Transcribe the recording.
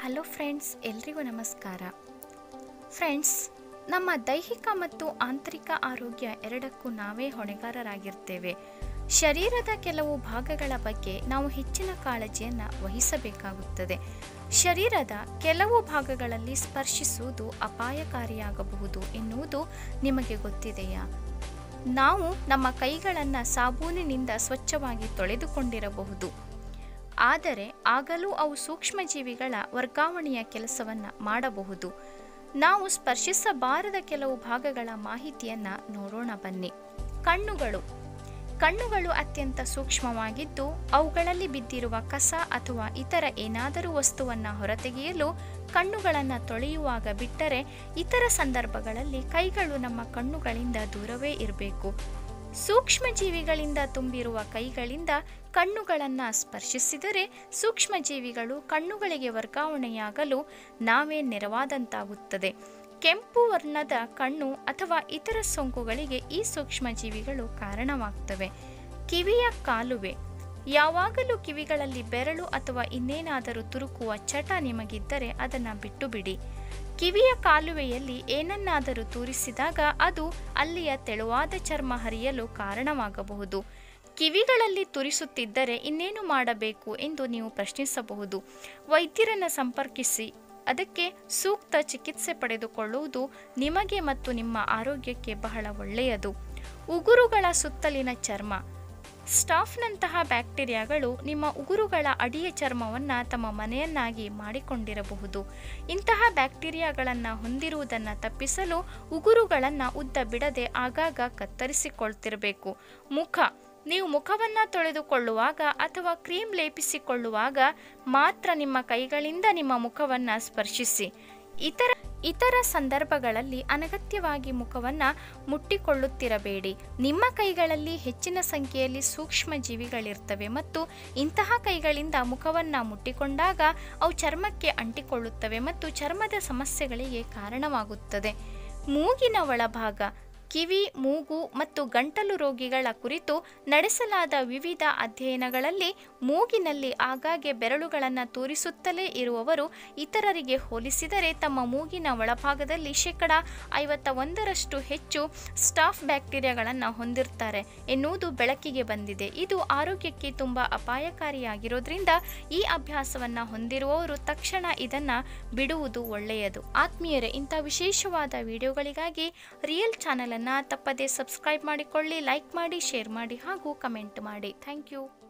hello friends ಎಲ್ರಿಗೂ ನಮಸ್ಕಾರ friends ನಮ್ಮ ದೈಹಿಕ ಮತ್ತು ಆಂತರಿಕ ಆರೋಗ್ಯ ಎರಡಕ್ಕೂ ನಾವೇ ಹೊಣೆಗಾರರಾಗಿರ್ತೇವೆ ಶರೀರದ ಕೆಲವು ಭಾಗಗಳ ಬಗ್ಗೆ ನಾವು ಹೆಚ್ಚಿನ ಕಾಳಜಿಯನ್ನು ವಹಿಸಬೇಕಾಗುತ್ತದೆ ಶರೀರದ ಕೆಲವು ಭಾಗಗಳಲ್ಲಿ ಸ್ಪರ್ಶಿಸುವುದು ಅಪಾಯಕಾರಿಯಾಗಬಹುದು ಎನ್ನುವುದು ನಿಮಗೆ ಗೊತ್ತಿದೆಯಾ ನಾವು ನಮ್ಮ ಕೈಗಳನ್ನು ಸಾಬೂನಿನಿಂದ ಸ್ವಚ್ಛವಾಗಿ ತೊಳೆದುಕೊಂಡಿರಬಹುದು ಆದರೆ ಆಗಲೂ ಅವು ಸೂಕ್ಷ್ಮಜೀವಿಗಳ ವರ್ಗಾವಣೆಯ ಕೆಲಸವನ್ನು ಮಾಡಬಹುದು ನಾವು ಸ್ಪರ್ಶಿಸಬಾರದ ಕೆಲವು ಭಾಗಗಳ ಮಾಹಿತಿಯನ್ನು ನೋಡೋಣ ಬನ್ನಿ ಕಣ್ಣುಗಳು ಕಣ್ಣುಗಳು ಅತ್ಯಂತ ಸೂಕ್ಷ್ಮವಾಗಿದ್ದು ಅವುಗಳಲ್ಲಿ ಬಿದ್ದಿರುವ ಕಸ ಅಥವಾ ಇತರ ಏನಾದರೂ ವಸ್ತುವನ್ನು ಹೊರತೆಗೆಯಲು ಕಣ್ಣುಗಳನ್ನು ತೊಳೆಯುವಾಗ ಬಿಟ್ಟರೆ ಇತರ ಸಂದರ್ಭಗಳಲ್ಲಿ ಕೈಗಳು ನಮ್ಮ ಕಣ್ಣುಗಳಿಂದ ದೂರವೇ ಇರಬೇಕು ಸೂಕ್ಷ್ಮಜೀವಿಗಳಿಂದ ತುಂಬಿರುವ ಕೈಗಳಿಂದ ಕಣ್ಣುಗಳನ್ನು ಸ್ಪರ್ಶಿಸಿದರೆ ಸೂಕ್ಷ್ಮಜೀವಿಗಳು ಕಣ್ಣುಗಳಿಗೆ ವರ್ಗಾವಣೆಯಾಗಲು ನಾವೇ ನೆರವಾದಂತಾಗುತ್ತದೆ ಕೆಂಪು ವರ್ಣದ ಕಣ್ಣು ಅಥವಾ ಇತರ ಸೋಂಕುಗಳಿಗೆ ಈ ಸೂಕ್ಷ್ಮಜೀವಿಗಳು ಕಾರಣವಾಗ್ತವೆ ಕಿವಿಯ ಕಾಲುವೆ ಯಾವಾಗಲೂ ಕಿವಿಗಳಲ್ಲಿ ಬೆರಳು ಅಥವಾ ಇನ್ನೇನಾದರೂ ತುರುಕುವ ಚಟ ನಿಮಗಿದ್ದರೆ ಅದನ್ನು ಬಿಟ್ಟು ಬಿಡಿ ಕಿವಿಯ ಕಾಲುವೆಯಲ್ಲಿ ಏನನ್ನಾದರೂ ತೂರಿಸಿದಾಗ ಅದು ಅಲ್ಲಿಯ ತೆಳುವಾದ ಚರ್ಮ ಹರಿಯಲು ಕಾರಣವಾಗಬಹುದು ಕಿವಿಗಳಲ್ಲಿ ತುರಿಸುತ್ತಿದ್ದರೆ ಇನ್ನೇನು ಮಾಡಬೇಕು ಎಂದು ನೀವು ಪ್ರಶ್ನಿಸಬಹುದು ವೈದ್ಯರನ್ನು ಸಂಪರ್ಕಿಸಿ ಅದಕ್ಕೆ ಸೂಕ್ತ ಚಿಕಿತ್ಸೆ ಪಡೆದುಕೊಳ್ಳುವುದು ನಿಮಗೆ ಮತ್ತು ನಿಮ್ಮ ಆರೋಗ್ಯಕ್ಕೆ ಬಹಳ ಒಳ್ಳೆಯದು ಉಗುರುಗಳ ಸುತ್ತಲಿನ ಚರ್ಮ ಸ್ಟಾಫ್ನಂತಹ ಬ್ಯಾಕ್ಟೀರಿಯಾಗಳು ನಿಮ್ಮ ಉಗುರುಗಳ ಅಡಿಯ ಚರ್ಮವನ್ನು ತಮ್ಮ ಮನೆಯನ್ನಾಗಿ ಮಾಡಿಕೊಂಡಿರಬಹುದು ಇಂತಹ ಬ್ಯಾಕ್ಟೀರಿಯಾಗಳನ್ನು ಹೊಂದಿರುವುದನ್ನು ತಪ್ಪಿಸಲು ಉಗುರುಗಳನ್ನು ಉದ್ದ ಬಿಡದೆ ಆಗಾಗ ಕತ್ತರಿಸಿಕೊಳ್ತಿರಬೇಕು ಮುಖ ನೀವು ಮುಖವನ್ನು ತೊಳೆದುಕೊಳ್ಳುವಾಗ ಅಥವಾ ಕ್ರೀಮ್ ಲೇಪಿಸಿಕೊಳ್ಳುವಾಗ ಮಾತ್ರ ನಿಮ್ಮ ಕೈಗಳಿಂದ ನಿಮ್ಮ ಮುಖವನ್ನು ಸ್ಪರ್ಶಿಸಿ ಇತರ ಇತರ ಸಂದರ್ಭಗಳಲ್ಲಿ ಅನಗತ್ಯವಾಗಿ ಮುಖವನ್ನು ಮುಟ್ಟಿಕೊಳ್ಳುತ್ತಿರಬೇಡಿ ನಿಮ್ಮ ಕೈಗಳಲ್ಲಿ ಹೆಚ್ಚಿನ ಸಂಖ್ಯೆಯಲ್ಲಿ ಸೂಕ್ಷ್ಮ ಜೀವಿಗಳಿರ್ತವೆ ಮತ್ತು ಇಂತಹ ಕೈಗಳಿಂದ ಮುಖವನ್ನು ಮುಟ್ಟಿಕೊಂಡಾಗ ಅವು ಚರ್ಮಕ್ಕೆ ಅಂಟಿಕೊಳ್ಳುತ್ತವೆ ಮತ್ತು ಚರ್ಮದ ಸಮಸ್ಯೆಗಳಿಗೆ ಕಾರಣವಾಗುತ್ತದೆ ಮೂಗಿನ ಒಳಭಾಗ ಕಿವಿ ಮೂಗು ಮತ್ತು ಗಂಟಲು ರೋಗಿಗಳ ಕುರಿತು ನಡೆಸಲಾದ ವಿವಿಧ ಅಧ್ಯಯನಗಳಲ್ಲಿ ಮೂಗಿನಲ್ಲಿ ಆಗಾಗ್ಗೆ ಬೆರಳುಗಳನ್ನು ತೋರಿಸುತ್ತಲೇ ಇರುವವರು ಇತರರಿಗೆ ಹೋಲಿಸಿದರೆ ತಮ್ಮ ಮೂಗಿನ ಒಳಭಾಗದಲ್ಲಿ ಶೇಕಡ ಐವತ್ತ ಒಂದರಷ್ಟು ಹೆಚ್ಚು ಸ್ಟಾಫ್ ಬ್ಯಾಕ್ಟೀರಿಯಾಗಳನ್ನು ಹೊಂದಿರ್ತಾರೆ ಎನ್ನುವುದು ಬೆಳಕಿಗೆ ಬಂದಿದೆ ಇದು ಆರೋಗ್ಯಕ್ಕೆ ತುಂಬ ಅಪಾಯಕಾರಿಯಾಗಿರೋದ್ರಿಂದ ಈ ಅಭ್ಯಾಸವನ್ನು ಹೊಂದಿರುವವರು ತಕ್ಷಣ ಇದನ್ನು ಬಿಡುವುದು ಒಳ್ಳೆಯದು ಆತ್ಮೀಯರೇ ಇಂಥ ವಿಶೇಷವಾದ ವಿಡಿಯೋಗಳಿಗಾಗಿ ರಿಯಲ್ ಚಾನಲನ್ನು ತಪ್ಪದೇ ಸಬ್ಸ್ಕ್ರೈಬ್ ಮಾಡಿಕೊಳ್ಳಿ ಲೈಕ್ ಮಾಡಿ ಶೇರ್ ಮಾಡಿ ಹಾಗೂ ಕಮೆಂಟ್ ಮಾಡಿ ಥ್ಯಾಂಕ್ ಯು